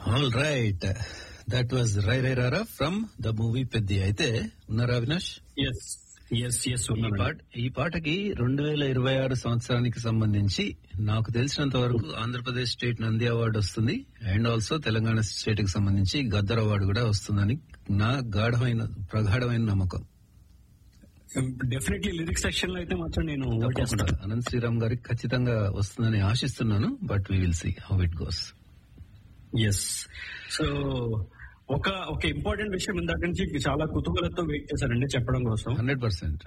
All right that was రై రై రారా ఫ్రమ్ ద మూవీ పెద్ది అయితే ఉన్నారా అవినాష్ ఎస్ ఎస్ ఎస్ ఈ పాట ఈ పాటకి రెండు వేల ఇరవై ఆరు సంవత్సరానికి సంబంధించి నాకు తెలిసినంత వరకు ఆంధ్రప్రదేశ్ స్టేట్ నంది అవార్డు వస్తుంది అండ్ ఆల్సో తెలంగాణ స్టేట్ కి సంబంధించి గద్దర్ అవార్డు కూడా వస్తుందని నా గాఢమైన ప్రగాఢమైన నమ్మకం డెఫినెట్లీ లిరిక్స్ సెక్షన్ లో అయితే మాత్రం నేను ఓట్ తప్పకుండా చేస్తాను అనంత్ శ్రీరామ్ గారికి ఖచ్చితంగా వస్తుందని ఆశిస్తున్నాను but we will see how it goes yes so ఒక ఒక ఇంపార్టెంట్ విషయం ఇందాక నుంచి చాలా కుతూహలంతో వెయిట్ చేశానండి చెప్పడం కోసం హండ్రెడ్ పర్సెంట్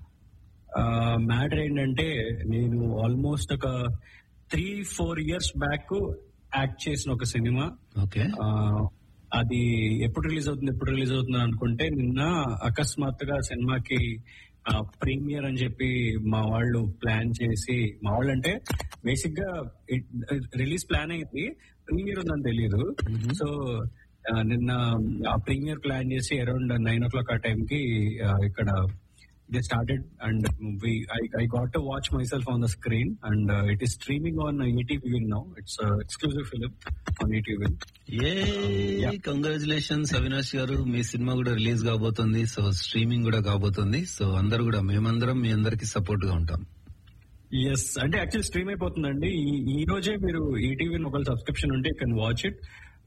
మ్యాటర్ ఏంటంటే నేను ఆల్మోస్ట్ ఒక three four years back act చేసిన ఒక సినిమా ఓకే ఆ, అది ఎప్పుడు రిలీజ్ అవుతుంది ఎప్పుడు రిలీజ్ అవుతుంది అనుకుంటే నిన్న అకస్మాత్తుగా సినిమాకి ప్రీమియర్ అని చెప్పి మా వాళ్ళు ప్లాన్ చేసి మా వాళ్ళు అంటే బేసిక్ గా రిలీజ్ ప్లాన్ అయింది ప్రీమియర్ ఉందని తెలియదు సో ఆ, నిన్న ఆ ప్రీమియర్ ప్లాన్ చేసి అరౌండ్ నైన్ ఓ క్లాక్ ఆ టైం కి ఆ, ఇక్కడ they started and I got to watch myself on the screen and it is streaming on ETV Win now it's exclusive film on ETV Win ఏ congratulations Avinash garu మీ సినిమా కూడా release కాబోతుంది so streaming కూడా కాబోతుంది సో అందరు కూడా మేమందరం మీ అందరికి సపోర్ట్ గా ఉంటాం ఎస్ అంటే యాక్చువల్ స్ట్రీమ్ అయిపోతుందండి ఈ ఈ రోజే మీరు ఈటీవీ ఒకవేళ సబ్స్క్రిప్షన్ ఉంటే కెన్ వాచ్ ఇట్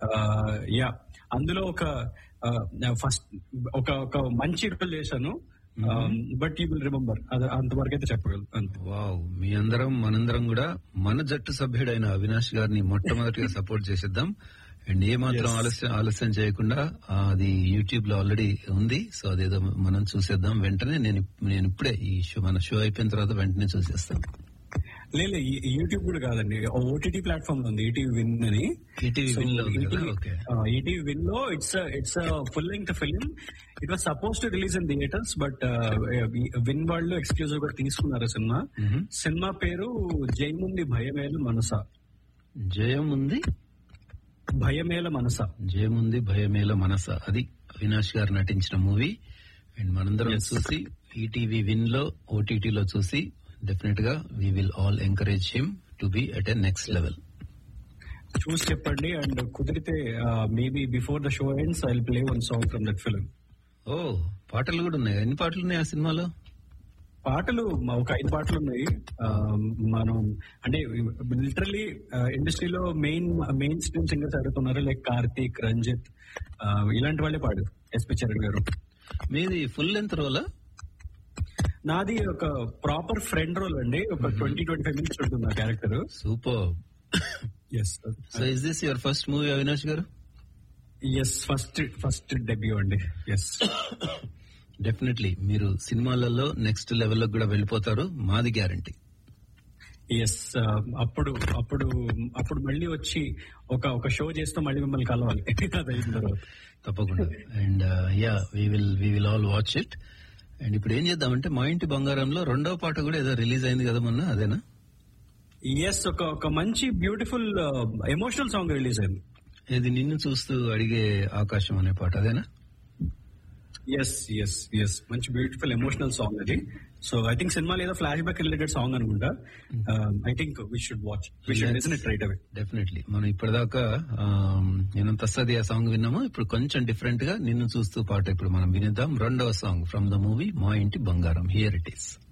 యా అందులో ఒక ఫస్ట్ ఒక ఒక మంచి రోల్ చేశాను బట్ యూ విల్ రిమెంబర్ అది అంతవరకు అయితే చెప్పగలను అంతే వావ్ మీ అందరం మనందరం కూడా మన జట్టు సభ్యుడైన అవినాష్ గారిని మొట్టమొదటిగా సపోర్ట్ చేసేద్దాం అండ్ ఏ మాత్రం Yes. ఆలస్యం ఆలస్యం చేయకుండా ఆ, అది యూట్యూబ్ లో ఆల్రెడీ ఉంది సో అదేదో మనం చూసేద్దాం వెంటనే నేను ఇప్- నేను ఇప్పుడే ఈ షో మన షో అయిపోయిన తర్వాత వెంటనే చూసేస్తాను లేదు యూట్యూబ్ కూడా కాదండి ఓటీటీ ప్లాట్ఫామ్ లో ఉంది ఈటీవీ విన్ అని ఈటీవీ విన్ లో ఉంది కదా ఓకే ఈటీవీ విన్ లో it's it's full length film it was suppose to release in theatres but Win వాళ్ళు ఎక్స్క్లూజివ్ గా తీసుకున్నారు సినిమా మ్మ్. సినిమా పేరు జైముంది భయమేల మనస జయం ఉంది భయమేల మనస జయముంది భయమేల మనస అది అవినాష్ గారు నటించిన మూవీ అండ్ మనందరం Yes. చూసి ఈటీవీ విన్ లో ఓటీటీలో చూసి డెఫినెట్ గా we will all encourage him to be at a next level చూసి చెప్పండి అండ్ కుదిరితే maybe before the show ends I play one song from that film ఓ పాటలు కూడా ఉన్నాయి ఎన్ని పాటలు ఉన్నాయి ఆ సినిమాలో పాటలు మ- ఒక ఐదు పాటలు ఉన్నాయి ఆ, మనం అంటే లిటరలీ ఇండస్ట్రీలో మెయిన్ మెయిన్ స్ట్రీమ్ సింగర్స్ అడుగుతున్నారు లైక్ కార్తీక్ రంజిత్ ఆ, ఇలాంటి వాళ్ళే పాడు ఎస్పి చరణ్ గారు మీది ఫుల్ లెంత్ రోలా నాది ఒక ప్రాపర్ ఫ్రెండ్ రోల్ అండి ఒక ట్వంటీ ట్వంటీ ఫైవ్ మినిట్స్ ఉంటుంది ఆ character super yes so is this your first movie Avinash garu yes first first debut అండి ఎస్ డెఫినెట్లీ మీరు సినిమాలలో నెక్స్ట్ లెవెల్లో కూడా వెళ్ళిపోతారు మాది గ్యారంటీ ఎస్ అప్పుడు అప్పుడు అప్పుడు మళ్ళీ వచ్చి ఒక ఒక షో చేస్తూ మళ్ళీ మిమ్మల్ని కలవాలి అది అయిన తర్వాత తప్పకుండా and ya we will we will all watch it and ఇప్పుడు ఏం చేద్దామంటే మా ఇంటి బంగారంలో రెండవ పాట కూడా ఏదో రిలీజ్ అయింది కదా మొన్న అదేనా ఎస్ ఒక ఒక మంచి బ్యూటిఫుల్ ఎమోషనల్ సాంగ్ రిలీజ్ అయింది ఇది నిన్ను చూస్తూ అడిగే ఆకాశం అనే పాట అదేనా ఎస్ ఎస్ ఎస్ మంచి బ్యూటిఫుల్ ఎమోషనల్ సాంగ్ అది సో ఐ థింక్ సినిమా లేదా ఫ్లాష్ బ్యాక్ రిలేటెడ్ సాంగ్ అనుకుంటా I think we should watch we should listen it right away definitely మనం ఇప్పటిదాకా నేను తస్సది ఆ సాంగ్ విన్నాము ఇప్పుడు కొంచెం డిఫరెంట్ గా నిన్ను చూస్తూ పాట ఇప్పుడు మనం వినిద్దాం రెండవ సాంగ్ ఫ్రమ్ ద మూవీ మా ఇంటి బంగారం హియర్ ఇట్ ఈస్